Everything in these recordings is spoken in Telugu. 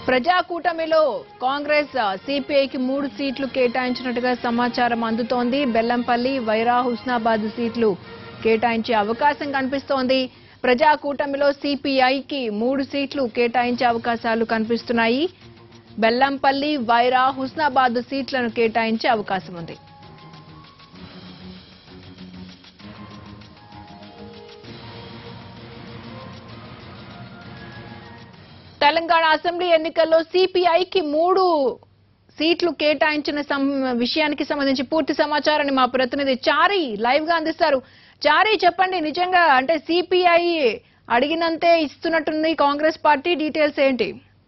ప్రజాకూటమిలో కాంగ్రెస్ సిపిఐకి మూడు సీట్లు కేటాయించినట్టుగా సమాచారం అందుతోంది బెల్లంపల్లి వైరా హుస్నాబాద్ సీట్లు కేటాయించే అవకాశం కనిపిస్తోంది ప్రజాకూటమిలో సిపిఐకి మూడు సీట్లు కేటాయించే అవకాశాలు కనిపిస్తున్నాయి బెల్లంపల్లి వైరా హుస్నాబాద్ సీట్లను కేటాయించే అవకాశం ఉంది తెలంగాణ అసెంబ్లీ ఎన్నికల్లో సిపిఐకి మూడు సీట్లు కేటాయించిన సం- విషయానికి సంబంధించి పూర్తి సమాచారాన్ని మా ప్రతినిధి చారి లైవ్ గా అందిస్తారు చారి చెప్పండి నిజంగా అంటే సిపిఐ అడిగినంతే ఇస్తున్నట్టుంది కాంగ్రెస్ పార్టీ డీటెయిల్స్ ఏంటి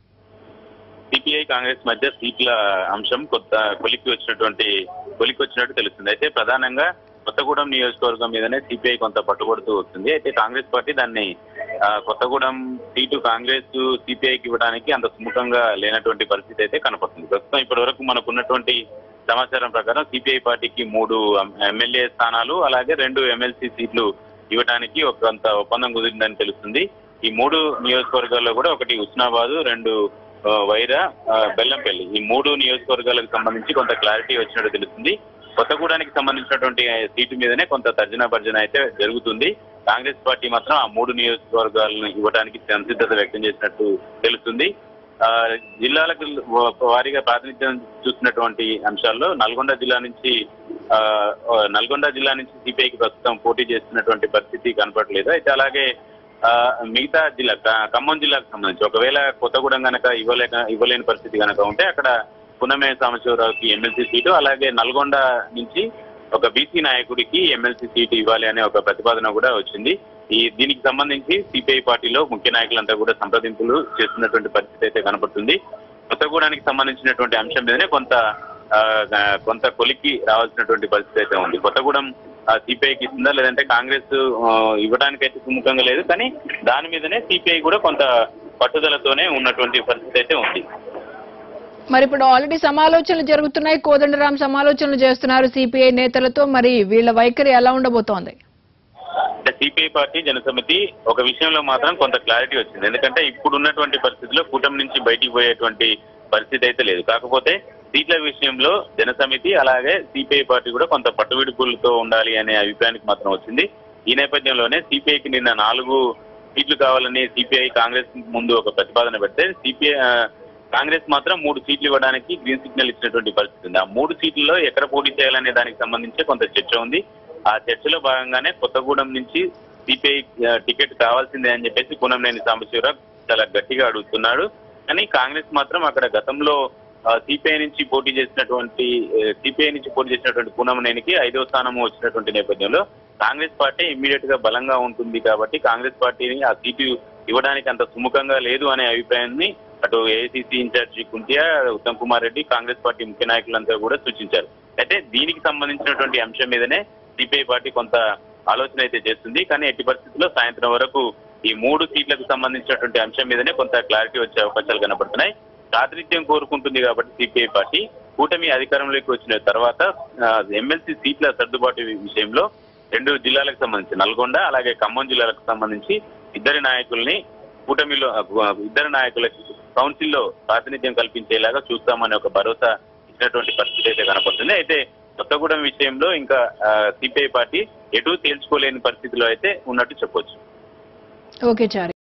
సిపిఐ కాంగ్రెస్ మధ్య సీట్ల అంశం కొత్త కొలిక్కి వచ్చినటువంటి కొలిక్కి వచ్చినట్టు తెలుస్తుంది అయితే ప్రధానంగా కొత్తగూడెం నియోజకవర్గం మీదనే సిపిఐ కొంత పట్టుబడుతూ వస్తుంది అయితే కాంగ్రెస్ పార్టీ దాన్ని ఆ, కొత్తగూడెం సీటు కాంగ్రెస్ సిపిఐకి ఇవ్వడానికి అంత సుముఖంగా లేనటువంటి పరిస్థితి అయితే కనపడుతుంది ప్రస్తుతం ఇప్పటి వరకు మనకున్నటువంటి సమాచారం ప్రకారం సిపిఐ పార్టీకి మూడు ఎమ్మెల్యే స్థానాలు అలాగే రెండు ఎమ్మెల్సీ సీట్లు ఇవ్వడానికి ఒక కొంత ఒప్పందం కుదిరిందని తెలుస్తుంది ఈ మూడు నియోజకవర్గాల్లో కూడా ఒకటి ఉస్నాబాద్ రెండు ఆ, వైరా ఆ, బెల్లంపల్లి ఈ మూడు నియోజకవర్గాలకు సంబంధించి కొంత క్లారిటీ వచ్చినట్టు తెలుస్తుంది కొత్తగూడానికి సంబంధించినటువంటి సీటు మీదనే కొంత తర్జన భర్జన అయితే జరుగుతుంది కాంగ్రెస్ పార్టీ మాత్రం ఆ మూడు నియోజకవర్గాలను ఇవ్వడానికి సంసిద్ధత వ్యక్తం చేసినట్టు తెలుస్తుంది ఆ, జిల్లాలకు వారీగా ప్రాతినిధ్యం చూసినటువంటి అంశాల్లో నల్గొండ జిల్లా నుంచి ఆ, ఆ, నల్గొండ జిల్లా నుంచి సిపిఐకి ప్రస్తుతం పోటీ చేస్తున్నటువంటి పరిస్థితి కనపడలేదు అయితే అలాగే ఆ, మిగతా జిల్లా క- ఖమ్మం జిల్లాకు సంబంధించి ఒకవేళ కొత్తగూడెం గనక ఇవ్వలేక ఇవ్వలేని పరిస్థితి కనుక ఉంటే అక్కడ పునమే సాంబశివరావుకి ఎమ్మెల్సీ సీటు అలాగే నల్గొండ నుంచి ఒక బీసీ నాయకుడికి ఎమ్మెల్సీ సీటు ఇవ్వాలి అనే ఒక ప్రతిపాదన కూడా వచ్చింది ఈ దీనికి సంబంధించి సిపిఐ పార్టీలో ముఖ్య నాయకులంతా కూడా సంప్రదింపులు చేస్తున్నటువంటి పరిస్థితి అయితే కనపడుతుంది కొత్తగూడానికి సంబంధించినటువంటి అంశం మీదనే కొంత ఆ, కొంత కొలికి రావాల్సినటువంటి పరిస్థితి అయితే ఉంది కొత్తగూడెం సిపిఐకి ఇస్తుందా లేదంటే కాంగ్రెస్ ఆ, ఇవ్వడానికైతే సుముఖంగా లేదు కానీ దాని మీదనే సిపిఐ కూడా కొంత పట్టుదలతోనే ఉన్నటువంటి పరిస్థితి అయితే ఉంది మరి ఇప్పుడు ఆల్రెడీ సమాలోచనలు జరుగుతున్నాయి కోదండరాం సమాలోచనలు చేస్తున్నారు సిపిఐ నేతలతో మరి వీళ్ళ వైఖరి ఎలా ఉండబోతోంది అంటే సిపిఐ పార్టీ జనసమితి ఒక విషయంలో మాత్రం కొంత క్లారిటీ వచ్చింది ఎందుకంటే ఇప్పుడు ఉన్నటువంటి పరిస్థితిలో కూటమి నుంచి బయటికి పోయేటువంటి పరిస్థితి అయితే లేదు కాకపోతే సీట్ల విషయంలో జనసమితి అలాగే సిపిఐ పార్టీ కూడా కొంత పట్టువిడుపులతో ఉండాలి అనే అభిప్రాయానికి మాత్రం వచ్చింది ఈ నేపథ్యంలోనే సిపిఐకి నిన్న నాలుగు సీట్లు కావాలని సిపిఐ కాంగ్రెస్ ముందు ఒక ప్రతిపాదన పెడితే సిపిఐ కాంగ్రెస్ మాత్రం మూడు సీట్లు ఇవ్వడానికి గ్రీన్ సిగ్నల్ ఇచ్చినటువంటి పరిస్థితి ఉంది ఆ మూడు సీట్లలో ఎక్కడ పోటీ చేయాలనే దానికి సంబంధించి కొంత చర్చ ఉంది ఆ చర్చలో భాగంగానే కొత్తగూడెం నుంచి సిపిఐ టికెట్ కావాల్సిందే అని చెప్పేసి కూనంనేని సాంబశివరావు చాలా గట్టిగా అడుగుతున్నాడు కానీ కాంగ్రెస్ మాత్రం అక్కడ గతంలో సిపిఐ నుంచి పోటీ చేసినటువంటి సిపిఐ నుంచి పోటీ చేసినటువంటి కూనంనేనికి ఐదో స్థానం వచ్చినటువంటి నేపథ్యంలో కాంగ్రెస్ పార్టీ ఇమ్మీడియట్ గా బలంగా ఉంటుంది కాబట్టి కాంగ్రెస్ పార్టీని ఆ సీటు ఇవ్వడానికి అంత సుముఖంగా లేదు అనే అభిప్రాయాన్ని అటు AICC incharge Kuntia Uttam Kumar Reddy Congress party ముఖ్య నాయకులంతా కూడా సూచించారు అయితే దీనికి సంబంధించినటువంటి అంశం మీదనే సిపిఐ పార్టీ కొంత ఆలోచన అయితే చేస్తుంది కానీ ఎట్టి పరిస్థితుల్లో సాయంత్రం వరకు ఈ మూడు సీట్లకు సంబంధించినటువంటి అంశం మీదనే కొంత క్లారిటీ వచ్చే అవకాశాలు కనబడుతున్నాయి ప్రాతినిధ్యం కోరుకుంటుంది కాబట్టి సిపిఐ పార్టీ కూటమి అధికారంలోకి వచ్చిన తర్వాత ఎమ్మెల్సీ సీట్ల సర్దుబాటు విషయంలో రెండు జిల్లాలకు సంబంధించి నల్గొండ అలాగే ఖమ్మం జిల్లాలకు సంబంధించి ఇద్దరి నాయకుల్ని కూటమిలో ఆ, ఇద్దరు నాయకులకి కౌన్సిల్లో ప్రాతినిధ్యం కల్పించేలాగా చూస్తామనే ఒక భరోసా ఇచ్చినటువంటి పరిస్థితి అయితే కనపడుతుంది అయితే కొత్తగూడెం విషయంలో ఇంకా సిపిఐ పార్టీ ఎటు తేల్చుకోలేని పరిస్థితిలో అయితే ఉన్నట్టు చెప్పొచ్చు ఓకే చారి